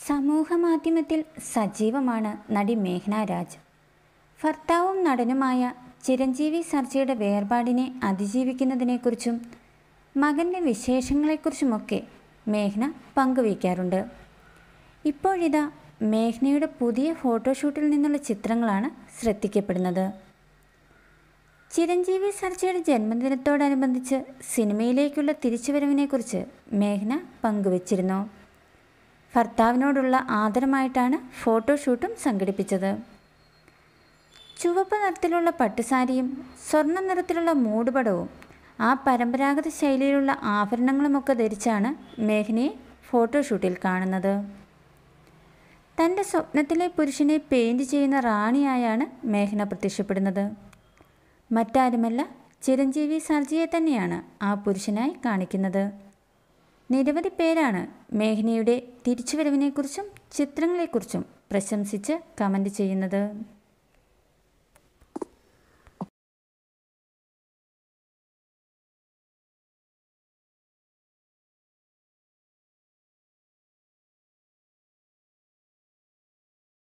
സമൂഹ മാധ്യമത്തിൽ സജീവമാണ് നടി മേഘ്ന രാജ് ഭർത്താവും നടനുമായ ചിരഞ്ജീവി സർജയുടെ വേർപാടിനെ അതിജീവിക്കുന്നതിനെക്കുറിച്ചും മകൻ്റെ വിശേഷങ്ങളെക്കുറിച്ചുമൊക്കെ മേഘ്ന പങ്കുവയ്ക്കാറുണ്ട് ഇപ്പോഴിതാ മേഘ്നയുടെ പുതിയ ഫോട്ടോഷൂട്ടിൽ നിന്നുള്ള ചിത്രങ്ങളാണ് ശ്രദ്ധിക്കപ്പെടുന്നത് ചിരഞ്ജീവി സർജയുടെ ജന്മദിനത്തോടനുബന്ധിച്ച് സിനിമയിലേക്കുള്ള തിരിച്ചുവരവിനെക്കുറിച്ച് മേഘ്ന പങ്കുവച്ചിരുന്നു ഭർത്താവിനോടുള്ള ആദരമായിട്ടാണ് ഫോട്ടോഷൂട്ടും സംഘടിപ്പിച്ചത് ചുവപ്പ് നിറത്തിലുള്ള പട്ടുസാരിയും സ്വർണ്ണ നിറത്തിലുള്ള മൂടുപടവും ആ പരമ്പരാഗത ശൈലിയിലുള്ള ആഭരണങ്ങളുമൊക്കെ ധരിച്ചാണ് മേഘനയെ ഫോട്ടോഷൂട്ടിൽ കാണുന്നത് തൻ്റെ സ്വപ്നത്തിലെ പുരുഷനെ പെയിൻറ് ചെയ്യുന്ന റാണിയായാണ് മേഘന പ്രത്യക്ഷപ്പെടുന്നത് മറ്റാരുമല്ല ചിരഞ്ജീവി സർജിയെ തന്നെയാണ് ആ പുരുഷനായി കാണിക്കുന്നത് നിരവധി പേരാണ് മേഘനയുടെ തിരിച്ചുവരവിനെക്കുറിച്ചും ചിത്രങ്ങളെക്കുറിച്ചും പ്രശംസിച്ച് കമൻ്റ് ചെയ്യുന്നത്